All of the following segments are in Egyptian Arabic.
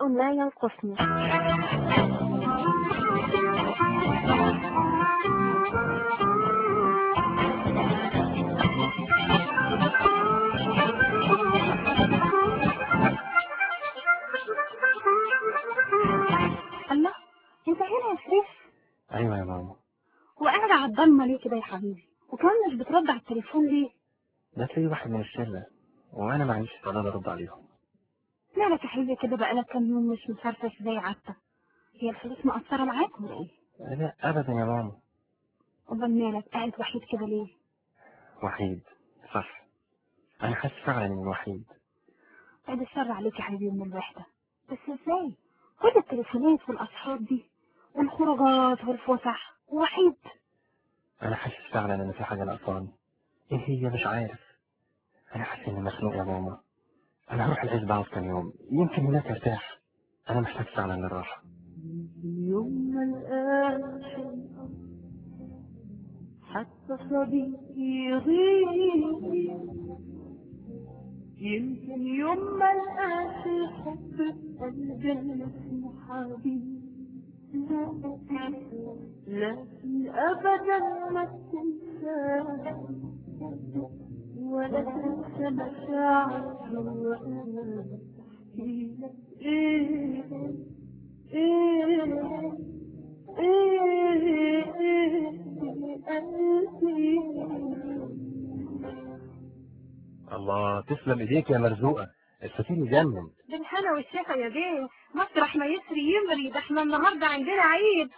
ما ينقصني الله انت هنا يا شريف ايوه يا ماما وقاعد على الضلمه ليه كده يا حبيبي وكمان مش بترد على التليفون ليه ده تلاقي واحد من الشله وانا ما عنديش استعداد ارد عليهم مالك يا حبيبي كده بقالك كام يوم مش مفرفش زي عادتك هي الفلوس مقصره معاك ولا ايه لا ابدا يا ماما امال مالك قاعد وحيد كده ليه وحيد صح انا حاسس فعلا اني وحيد بعد الشر عليك يا حبيبي من الوحده بس ازاي كل التليفونات والاصحاب دي والخروجات والفسح وحيد انا حاسس فعلا ان في حاجه ناقصاني ايه هي مش عارف انا حاسس اني مخنوق يا ماما انا هروح العزبة اقعد كام يوم يمكن هناك ارتاح انا محتاج فعلا للراحه يوم ما القاش حتى صديقي يغيب يمكن يوم ما القاش الحب في قلبي اللي اسمه حبيب لكن ابدا ما تنساه ولا تنسى مشاعر وانا بحكي لك ايه ايه ايه قلبي الله تسلم ايديك يا مرزوقه السفير يجنن بالهنا والشفا يا بيه مسرح ما يسري يمري ده احنا النهارده عندنا عيد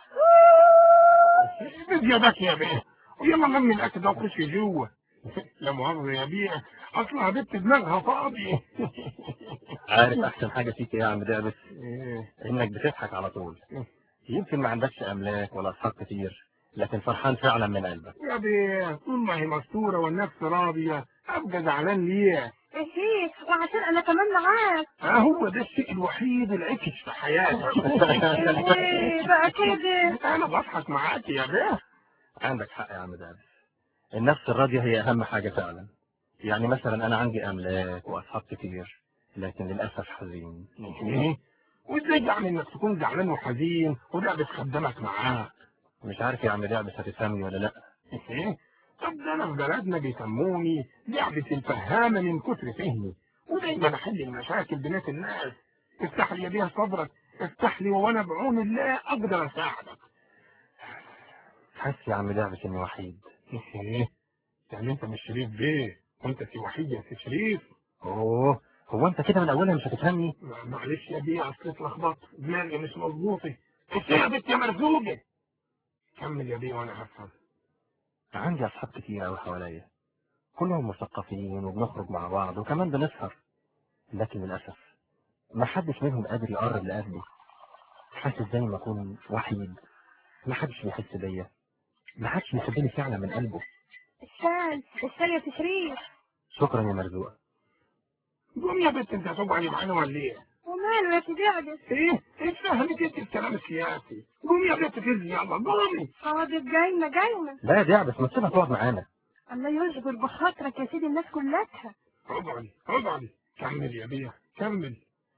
يا بك يا بيه ويلا لمي الاكل ده وخش جوه لا مؤاخذة يا بيه اصلها بنت دماغها فاضي عارف احسن حاجه فيك ايه يا عم دعبس إيه، انك بتضحك على طول يمكن ما عندكش املاك ولا اصحاب كتير لكن فرحان فعلا من قلبك يا بيه طول ما هي مستورة والنفس راضية ابقى زعلان ليه ايه وعشان انا كمان معاك ها هو ده الشيء الوحيد العكس في حياتي ايه بقى كده انا بضحك معاك يا بيه عندك حق يا عم دعبس النفس الراضيه هي اهم حاجه فعلا يعني مثلا انا عندي املاك واصحاب كتير لكن للاسف حزين إيه؟ وازاي يعني انك تكون زعلان وحزين وده بتخدمك معاه مش عارف يا عم دعبس هتفهمني ولا لا إيه؟ طب ده انا في بلدنا بيسموني لعبة الفهامة من كتر فهمي ودايما احل المشاكل بنات الناس افتح لي بيها صدرك افتح لي وانا بعون الله اقدر اساعدك حاسس يا عم دعبس اني وحيد ايه يعني انت مش شريف بيه وانت في وحيد يا سي شريف اوه هو انت كده من اولها مش هتفهمني ما- معلش يا بيه اصل اتلخبطت دماغي مش مظبوطه ايه يا بنت يا مرزوقه كمل يا بيه وانا هفهم عندي اصحاب كتير قوي حواليا كلهم مثقفين وبنخرج مع بعض وكمان بنسهر لكن للاسف ما حدش منهم قادر يقرب لقلبي حاسس زي ما اكون وحيد ما حدش بيحس بيا ما حدش بيحبني فعلا من قلبه الشاي الشاي يا تشريف شكرا يا مرزوقه قوم يا بنت انت هتقعدي معانا ولا ايه؟ وماله يا سيدي عدس ايه؟ ايه فهمك انت الكلام السياسي؟ قومي يا بنت فزي يلا قومي حاضر جاينا جاينا لا يا دعبس ما تسيبها تقعد معانا الله يجبر بخاطرك يا سيدي الناس كلها اقعدي اقعدي كمل يا بيه كمل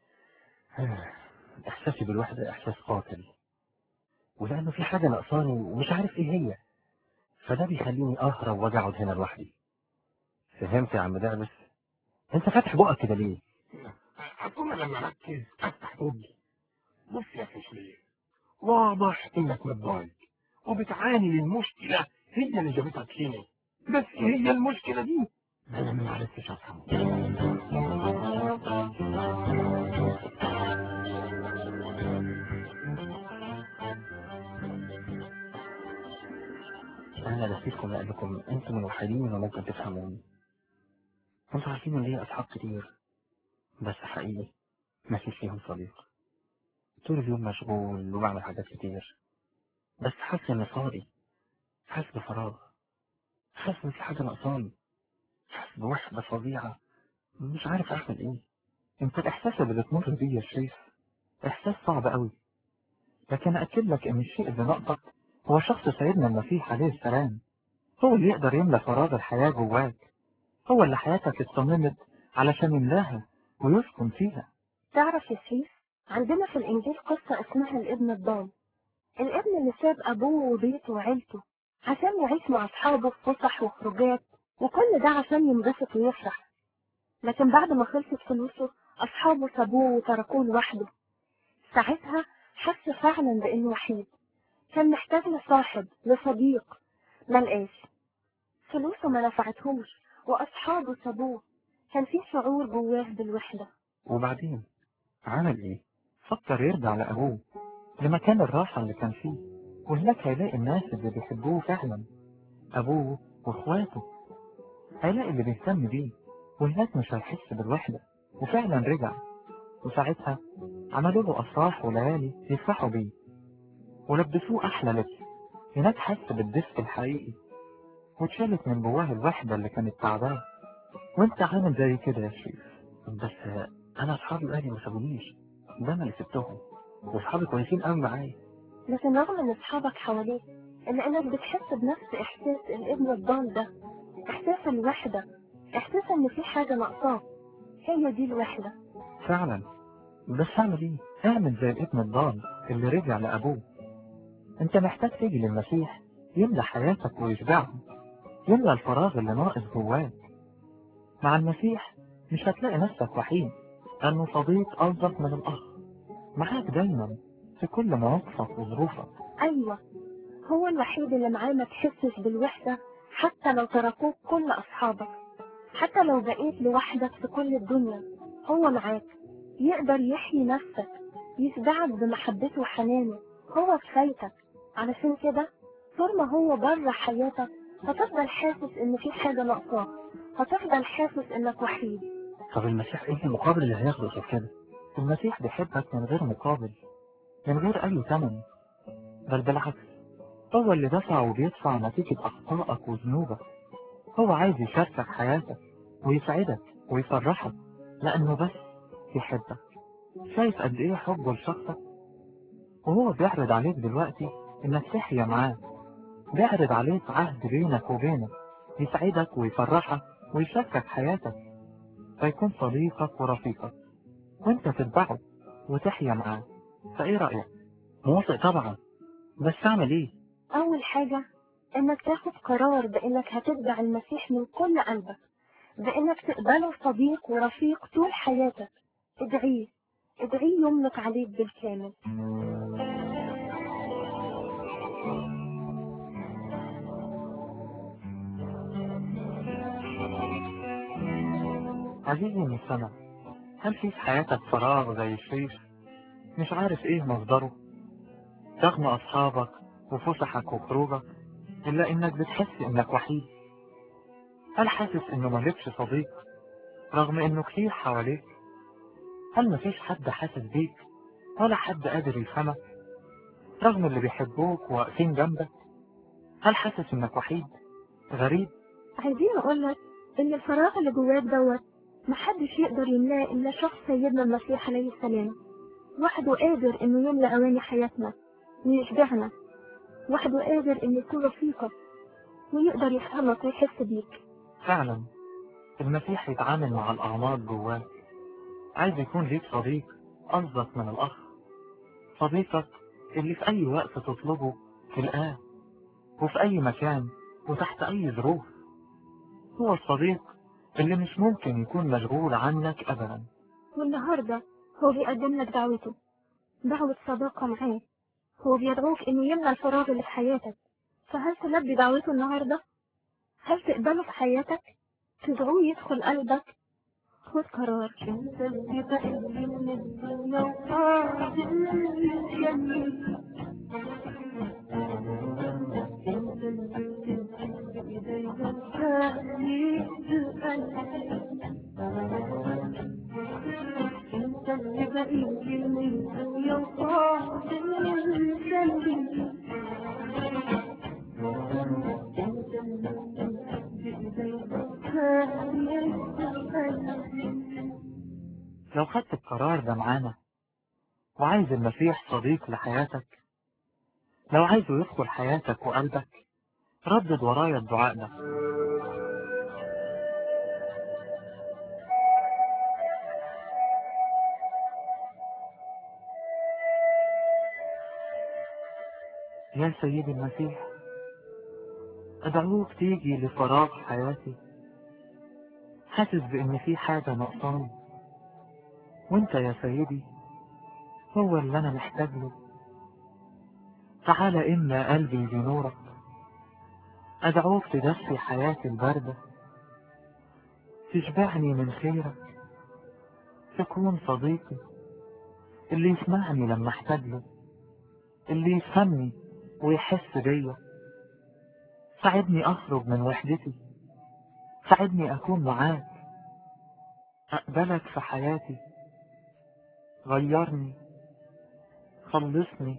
احساسي بالوحده احساس قاتل ولانه في حاجه ناقصاني ومش عارف ايه هي فده بيخليني اهرب واجي اقعد هنا لوحدي فهمت يا عم دعبس انت فاتح بقك كده ليه اكون لما اركز افتح بوجي بص يا فشلين واضح انك متضايق وبتعاني من مشكله هي اللي جابتك هنا بس هي المشكله دي انا ما عرفتش افهم انا لفيتكم لانكم انتم الوحيدين وممكن تفهموني انتوا عارفين ان ليا اصحاب كتير بس حقيقي ما فيش فيهم صديق طول اليوم مشغول وبعمل حاجات كتير بس حاسس اني فاضي حاسس بفراغ حاسس ان في حاجه ناقصاني حاسس بوحده فظيعه مش عارف اعمل ايه انت الاحساس اللي بتمر بيه يا شريف احساس صعب قوي لكن اكد لك ان الشيء اللي ناقصك هو شخص سيدنا المسيح عليه السلام هو اللي يقدر يملى فراغ الحياة جواك هو اللي حياتك اتصممت علشان يملاها ويسكن فيها تعرف يا سيف عندنا في الإنجيل قصة اسمها الابن الضال الابن اللي ساب أبوه وبيته وعيلته عشان يعيش مع أصحابه في فسح وخروجات وكل ده عشان ينبسط ويفرح لكن بعد ما خلصت فلوسه أصحابه سابوه وتركوه لوحده ساعتها حس فعلا بإنه وحيد كان محتاج لصاحب لصديق ملقاش فلوسه ما نفعتهوش وأصحابه سابوه كان في شعور جواه بالوحدة وبعدين عمل ايه فكر يرجع لأبوه لمكان الراحة اللي كان فيه وهناك هيلاقي الناس اللي بيحبوه فعلا أبوه وإخواته هيلاقي اللي بيهتم بيه وهناك مش هيحس بالوحدة وفعلا رجع وساعتها عملوا له أفراح وليالي يفرحوا بيه ولبسوه أحلى لبس هناك حس بالدفء الحقيقي واتشالت من جواه الوحدة اللي كانت تعباه وانت عامل زي كده يا شريف بس انا اصحابي اهلي ما سابونيش ده انا اللي سبتهم واصحابي كويسين قوي معايا لكن رغم ان اصحابك حواليك الا انك بتحس بنفس احساس الابن الضال ده احساس الوحدة احساس ان في حاجة ناقصاك هي دي الوحدة فعلا بس اعمل ايه اعمل زي الابن الضال اللي رجع لابوه انت محتاج تيجي للمسيح يملى حياتك ويشبعها يملى الفراغ اللي ناقص جواك مع المسيح مش هتلاقي نفسك وحيد لأنه صديق ألطف من الأخ معاك دايما في كل مواقفك وظروفك ايوه هو الوحيد اللي معاه ما تحسش بالوحدة حتى لو تركوك كل اصحابك حتى لو بقيت لوحدك في كل الدنيا هو معاك يقدر يحيي نفسك يشبعك بمحبته وحنانه هو كفايتك علشان كده طول ما هو بره حياتك هتفضل حاسس ان في حاجة ناقصاك هتفضل حاسس انك وحيد طب المسيح ايه المقابل اللي هياخده في كده المسيح بيحبك من غير مقابل من غير اي ثمن بل بالعكس هو اللي دفع وبيدفع نتيجة أخطائك وذنوبك هو عايز يشاركك حياتك ويسعدك ويفرحك لأنه بس يحبك شايف قد إيه حبه لشخصك وهو بيعرض عليك دلوقتي إنك تحيا معاه بيعرض عليك عهد بينك وبينه يسعدك ويفرحك ويشاركك حياتك فيكون صديقك ورفيقك وانت تتبعه وتحيا معاه فايه رأيك؟ موافق طبعا بس اعمل ايه؟ اول حاجة انك تاخد قرار بانك هتتبع المسيح من كل قلبك بانك تقبله صديق ورفيق طول حياتك ادعيه ادعيه يملك عليك بالكامل عزيزي المستمع هل في في حياتك فراغ زي الشيش مش عارف ايه مصدره رغم اصحابك وفسحك وخروجك الا انك بتحس انك وحيد هل حاسس انه مالكش صديق رغم انه كتير حواليك هل مفيش حد حاسس بيك ولا حد قادر يفهمك رغم اللي بيحبوك وواقفين جنبك هل حاسس انك وحيد غريب عايزين نقولك ان الفراغ اللي جواك دوت محدش يقدر يملاه الا شخص سيدنا المسيح عليه السلام وحده قادر انه يملى اواني حياتنا ويشبعنا وحده قادر انه يكون رفيقك ويقدر يفهمك ويحس بيك فعلا المسيح يتعامل مع الأعماق جواك عايز يكون ليك صديق أصدق من الأخ صديقك اللي في أي وقت تطلبه تلقاه وفي أي مكان وتحت أي ظروف هو الصديق اللي مش ممكن يكون مشغول عنك أبدا والنهاردة هو بيقدم لك دعوته دعوة صداقة معاه هو بيدعوك انه يملى الفراغ اللي في حياتك فهل تلبي دعوته النهاردة؟ هل تقبله في حياتك؟ تدعوه يدخل قلبك؟ خد قرار لو خدت القرار ده معانا وعايز المسيح صديق لحياتك لو عايزه يدخل حياتك وقلبك ردد ورايا الدعاء ده يا سيدي المسيح أدعوك تيجي لفراغ حياتي حاسس بإن في حاجة ناقصاني وانت يا سيدي هو اللي أنا محتاج له تعال إملى قلبي بنورك أدعوك تدفي حياتي الباردة تشبعني من خيرك تكون صديقي اللي يسمعني لما احتاج له اللي يفهمني ويحس بيا ساعدني اخرج من وحدتي ساعدني اكون معاك اقبلك في حياتي غيرني خلصني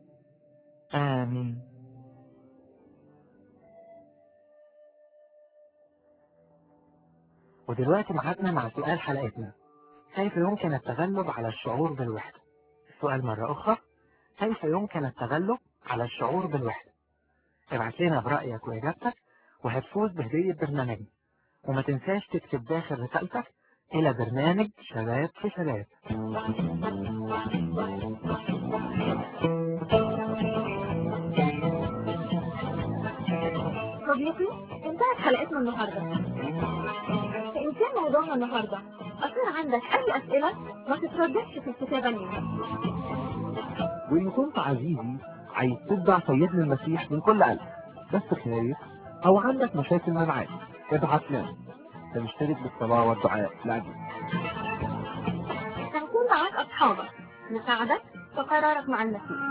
امين ودلوقتي معادنا مع سؤال حلقتنا كيف يمكن التغلب على الشعور بالوحدة السؤال مرة أخرى كيف يمكن التغلب على الشعور بالوحدة ابعت لنا برأيك وإجابتك وهتفوز بهدية برنامجنا وما تنساش تكتب داخل رسالتك إلى برنامج شباب في شباب صديقي انتهت حلقتنا النهاردة فإن كان موضوعنا النهاردة أصير عندك أي أسئلة ما تترددش في الكتابة لنا وإن كنت عزيزي عايز تتبع سيدنا المسيح من كل قلب بس خايف أو عندك مشاكل معاه ابعت لنا سنشترك بالصلاة والدعاء لأجلك هنكون معاك أصحابك نساعدك في قرارك مع المسيح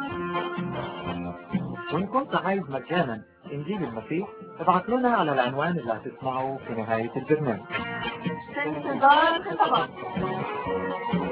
وإن كنت عايز مجانا إنجيل المسيح ابعت لنا على العنوان اللي هتسمعه في نهاية البرنامج في انتظار خطابات